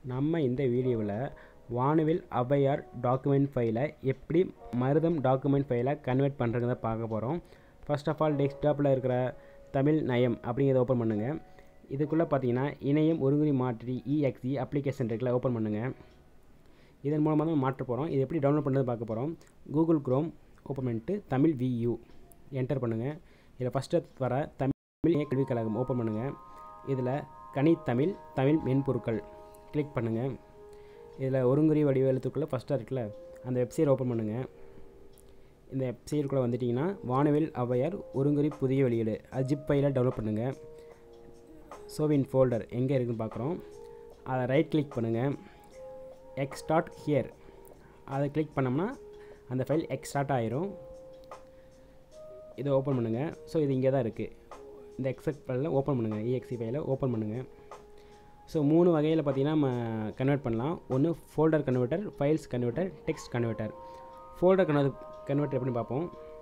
நம்ம இந்த வீடியோவில் வானவில் ஔவையார் டாக்குமெண்ட் ஃபைலை எப்படி மருதம் டாக்குமெண்ட் ஃபைலை கன்வெர்ட் பண்ணுறத பார்க்க போகிறோம் ஃபர்ஸ்ட் ஆஃப் ஆல் டெஸ்க்டாப்பில் இருக்கிற தமிழ் நயம் அப்படிங்கிறத ஓப்பன் பண்ணுங்கள் இதுக்குள்ளே பார்த்தீங்கன்னா இணையம் ஒருங்குறி மாற்றி இஎக்ஸி அப்ளிகேஷன் இருக்குல்ல ஓப்பன் பண்ணுங்கள் இதன் மூலமாக தான் மாற்ற போகிறோம் இது எப்படி டவுன்லோட் பண்ணுறது பார்க்க போகிறோம் கூகுள் க்ரோம் ஓப்பன் பண்ணிட்டு தமிழ் வியூ என்டர் பண்ணுங்கள் இதில் ஃபஸ்ட்டு வர தமிழ் கல்விக் கழகம் ஓப்பன் பண்ணுங்கள் இதில் கனித்தமிழ் தமிழ் மென்பொருட்கள் கிளிக் பண்ணுங்கள் இதில் ஒருங்குறி வடிவ எழுத்துக்குள்ளே ஃபஸ்ட்டாக இருக்குல்ல அந்த வெப்சைட் ஓப்பன் பண்ணுங்கள் இந்த வெப்சைட்டுக்குள்ளே வந்துட்டிங்கன்னா வானவில் ஔவையார் ஒருங்குறி புதிய வெளியீடு அது ஜிப் ஃபைலில் டவுன்லோட் பண்ணுங்கள் சோவின் ஃபோல்டர் எங்கே இருக்குன்னு பார்க்குறோம் அதை ரைட் கிளிக் பண்ணுங்கள் எக்ஸ்டார்ட் ஹியர் அதை கிளிக் பண்ணோம்னா அந்த ஃபைல் எக்ஸ்டார்ட் ஆயிரும் இதை ஓப்பன் பண்ணுங்கள் ஸோ இது இங்கே தான் இருக்குது இந்த எக்ஸெக்ட் ஃபைலில் ஓப்பன் பண்ணுங்கள் இஎக்ஸி ஃபைலை ஓப்பன் பண்ணுங்கள் ஸோ மூணு வகையில் பார்த்தீங்கன்னா நம்ம கன்வெர்ட் பண்ணலாம் ஒன்று folder converter files converter text converter folder convert converter எப்படின்னு பார்ப்போம்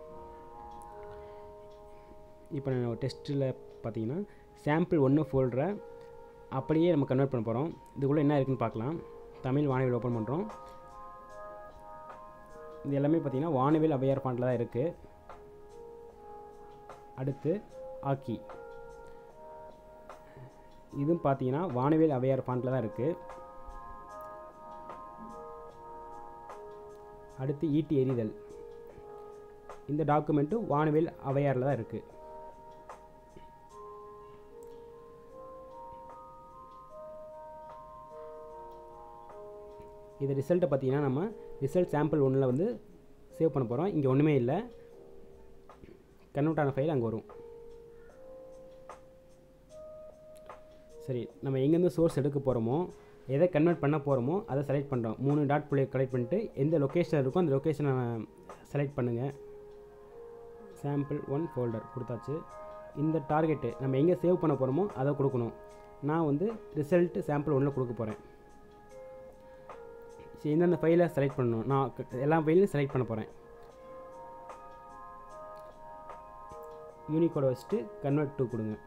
இப்போ நான் டெஸ்ட்டில் பார்த்தீங்கன்னா சாம்பிள் ஒன்று ஃபோல்டரை அப்படியே நம்ம கன்வெர்ட் பண்ண போகிறோம் இதுக்குள்ளே என்ன இருக்குன்னு பார்க்கலாம் தமிழ் வானவில் ஓப்பன் பண்ணுறோம் இது எல்லாமே பார்த்தீங்கன்னா வானவில் அவையார் ஃபாண்டில் தான் இருக்குது அடுத்து ஆக்கி இதுவும் பார்த்தீங்கன்னா வானவில் அவையார் ஃபாண்டில் தான் இருக்குது அடுத்து ஈட்டி எரிதல் இந்த டாக்குமெண்ட்டும் வானவில் அவையாரில் தான் இருக்குது இது ரிசல்ட்டை பார்த்தீங்கன்னா நம்ம ரிசல்ட் சாம்பிள் ஒன்றில் வந்து சேவ் பண்ண போகிறோம் இங்கே ஒன்றுமே இல்லை கன்வெர்ட் ஆன ஃபைல் அங்கே வரும் சரி நம்ம எங்கேருந்து சோர்ஸ் எடுக்க போகிறோமோ எதை கன்வெர்ட் பண்ண போகிறோமோ அதை செலக்ட் பண்ணுறோம் மூணு டாட் புள்ளியை கலெக்ட் பண்ணிட்டு எந்த லொக்கேஷன் இருக்கோ அந்த லொக்கேஷனை செலக்ட் பண்ணுங்கள் சாம்பிள் ஒன் ஃபோல்டர் கொடுத்தாச்சு இந்த டார்கெட்டு நம்ம எங்கே சேவ் பண்ண போகிறோமோ அதை கொடுக்கணும் நான் வந்து ரிசல்ட்டு சாம்பிள் ஒன்றில் கொடுக்க போகிறேன் சரி எந்தெந்த ஃபைலை செலக்ட் பண்ணணும் நான் எல்லா ஃபைலையும் செலக்ட் பண்ண போகிறேன் யூனிகோடை வச்சுட்டு கன்வெர்ட் டு கொடுங்க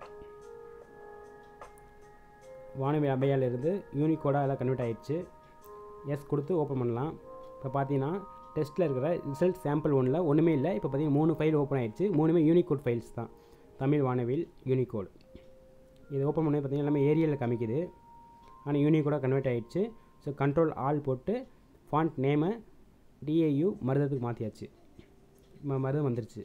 வானவி அபையாலிருந்து யூனிகோடாக எல்லாம் கன்வெர்ட் ஆகிடுச்சு எஸ் கொடுத்து ஓப்பன் பண்ணலாம் இப்போ பார்த்தீங்கன்னா டெஸ்ட்டில் இருக்கிற ரிசல்ட் சாம்பிள் ஒன்றில் ஒன்றுமே இல்லை இப்போ பார்த்தீங்கன்னா மூணு ஃபைல் ஓப்பன் ஆகிடுச்சு மூணுமே யூனிகோட் ஃபைல்ஸ் தான் தமிழ் வானவில் யூனிகோட் இது ஓப்பன் பண்ணி பார்த்தீங்கன்னா எல்லாமே ஏரியலில் காமிக்குது ஆனால் யூனிகோடாக கன்வெர்ட் ஆகிடுச்சு ஸோ கண்ட்ரோல் ஆல் போட்டு ஃபாண்ட் நேமை டிஏயு மருதத்துக்கு மாற்றியாச்சு மருதம் வந்துருச்சு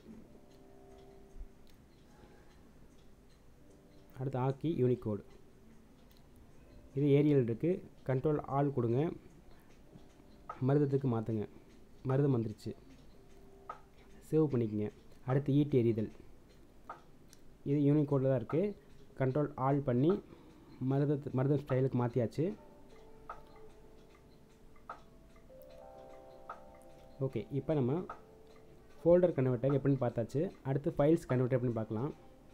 அடுத்து ஆக்கி யூனிகோடு இது ஏரியல் இருக்குது கண்ட்ரோல் ஆல் கொடுங்க மருதத்துக்கு மாற்றுங்க மருதம் வந்துருச்சு சேவ் பண்ணிக்கங்க அடுத்து ஈட்டி எரிதல் இது யூனிகோடில் தான் இருக்குது கண்ட்ரோல் ஆல் பண்ணி மருதத்து மருதம் ஸ்டைலுக்கு மாற்றியாச்சு ஓகே இப்போ நம்ம ஃபோல்டர் கன்வெர்ட்டர் எப்படின்னு பார்த்தாச்சு அடுத்து ஃபைல்ஸ் கன்வெர்ட்டர் எப்படின்னு பார்க்கலாம்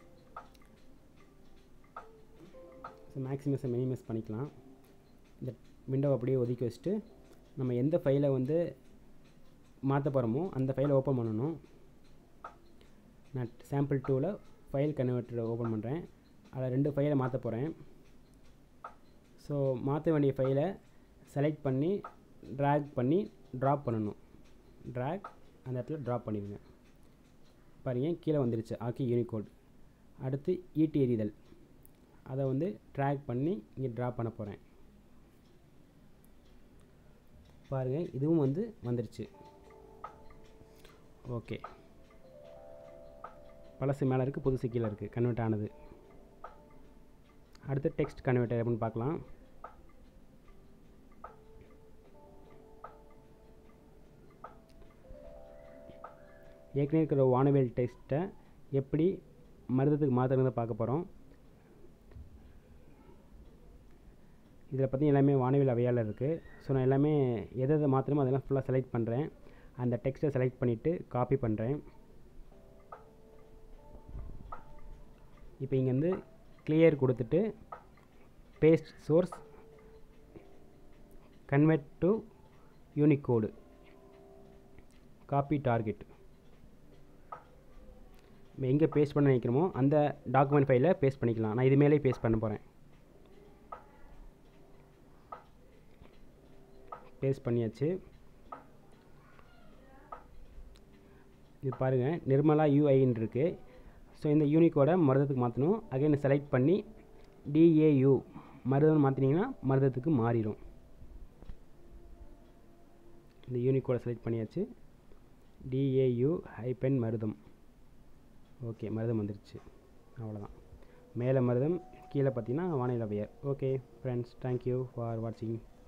ஸோ மேக்ஸிமஸை மினிமைஸ் பண்ணிக்கலாம் இந்த விண்டோ அப்படியே ஒதுக்கி வச்சுட்டு நம்ம எந்த ஃபைலை வந்து மாற்ற போகிறோமோ அந்த ஃபைலை ஓப்பன் பண்ணணும் நான் சாம்பிள் டூவில் ஃபைல் கன்வெர்ட்டரை ஓப்பன் பண்ணுறேன் அதில் ரெண்டு ஃபைலை மாற்ற போகிறேன் ஸோ மாற்ற வேண்டிய ஃபைலை செலக்ட் பண்ணி ட்ராக் பண்ணி ட்ராப் பண்ணணும் ட்ராக் அந்த இடத்துல ட்ராப் பண்ணிடுங்க பாருங்க கீழே வந்துருச்சு ஆக்கி யூனிகோட் அடுத்து ஈட்டி எரிதல் அதை வந்து ட்ராக் பண்ணி இங்கே ட்ராப் பண்ண போகிறேன் பாருங்கள் இதுவும் வந்து வந்துருச்சு ஓகே பழசு மேலே இருக்குது புதுசு கீழே இருக்குது கன்வெர்ட் ஆனது அடுத்து டெக்ஸ்ட் கன்வெர்ட்டர் எப்படின்னு பார்க்கலாம் ஏற்கனவே இருக்கிற வானவேல் டெஸ்ட்டை எப்படி மருதத்துக்கு மாற்றுறதை பார்க்க போகிறோம் இதில் பற்றி எல்லாமே வானவில் அவையால் இருக்குது ஸோ நான் எல்லாமே எதை எதை மாற்றணுமோ அதெல்லாம் ஃபுல்லாக செலக்ட் பண்ணுறேன் அந்த டெக்ஸ்ட்டை செலக்ட் பண்ணிவிட்டு காப்பி பண்ணுறேன் இப்போ இங்கேருந்து கிளியர் கொடுத்துட்டு paste source convert to Unicode copy target நம்ம எங்கே பேஸ்ட் பண்ண நினைக்கிறோமோ அந்த டாக்குமெண்ட் ஃபைலை பேஸ்ட் பண்ணிக்கலாம் நான் இது மேலே பேஸ்ட் பண்ண போகிறேன் பேஸ்ட் பண்ணியாச்சு இது பாருங்கள் நிர்மலா யூஐன்னு இருக்குது ஸோ இந்த யூனிக்கோட மருதத்துக்கு மாற்றணும் அகைன் செலக்ட் பண்ணி டிஏயு மருதம் மாற்றினீங்கன்னா மருதத்துக்கு மாறிடும் இந்த யூனிக்கோட செலக்ட் பண்ணியாச்சு டிஏயு ஹைப்பன் மருதம் ஓகே மருதம் வந்துருச்சு அவ்வளோதான் மேலே மருதம் கீழே பார்த்தீங்கன்னா வானிலை பெயர் ஓகே ஃப்ரெண்ட்ஸ் தேங்க்யூ ஃபார் வாட்சிங்